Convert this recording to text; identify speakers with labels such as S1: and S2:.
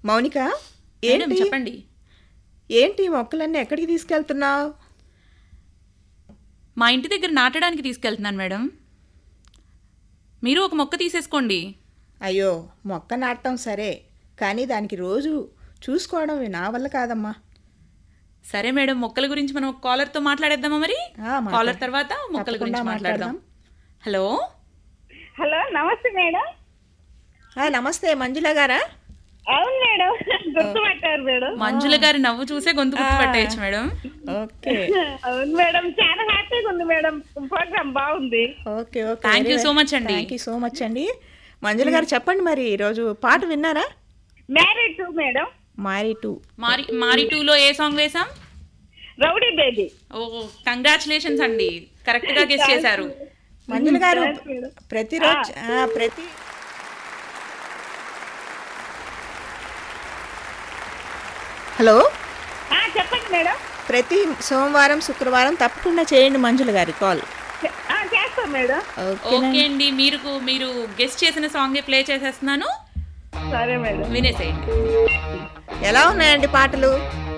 S1: Mounika
S2: madam
S1: ఏంటి
S2: చెప్పండి
S1: ఏంటి ఈ మొక్కలన్నీ ఎక్కడికి తీసుకెళ్తున్నావు
S2: మా ఇంటి దగ్గర నాటడానికి తీసుకెళ్తున్నాను మేడం మీరు ఒక మొక్క తీసేసుకోండి
S1: అయ్యో మొక్క నాటడం సరే కానీ దానికి రోజు చూసుకోవడం నా వల్ల కాదమ్మా
S2: సరే మేడం మొక్కల గురించి మనం ఒక కాలర్తో మాట్లాడేద్దామా మరి
S1: ఆ, మాట్లాడు.
S2: కాలర్ తర్వాత మొక్కల
S1: తప్పకుండా
S2: గురించి మాట్లాడదాం హలో
S3: హలో నమస్తే మేడం
S1: ఆ, నమస్తే మంజుల గారా
S3: అవును మేడం గుర్తుపట్టారు మేడం
S2: మంజుల గారి నవ్వు చూసే గొంతు గుర్తుపట్టేయచ్చు మేడం
S1: ఓకే
S3: అవును మేడం చాలా హ్యాపీగా ఉంది మేడం ప్రోగ్రామ్ బాగుంది
S1: okay okay
S2: Thank you so much అండి.
S1: థ్యాంక్ యూ సో మచ్ అండి మంజుల గారు చెప్పండి మరి ఈరోజు పాట విన్నారా
S3: married to madam
S1: Maari two
S2: Maari Maari టూలో ఏ సాంగ్ వేసాం
S3: రౌడీ బేబీ
S2: ఓ కంగ్రాచులేషన్స్ అండి కరెక్ట్ గా గెస్ట్ చేశారు
S1: మంజుల గారు
S3: Thanks, madam.
S1: ప్రతిరోజు ఆ, ప్రతి హలో
S3: చెప్పండి మేడం
S1: ప్రతి సోమవారం శుక్రవారం తప్పకుండా చేయండి మంజుల గారి కాల్
S3: చె- ఆ, చేస్తాం మేడం
S1: ఓకే
S2: ఓకే అండి మీరు మీరు గెస్ట్ చేసిన సాంగే ప్లే చేసేస్తున్నాను
S3: సరే మేడం
S2: వినేసేయండి
S1: ఎలా ఉన్నాయండి పాటలు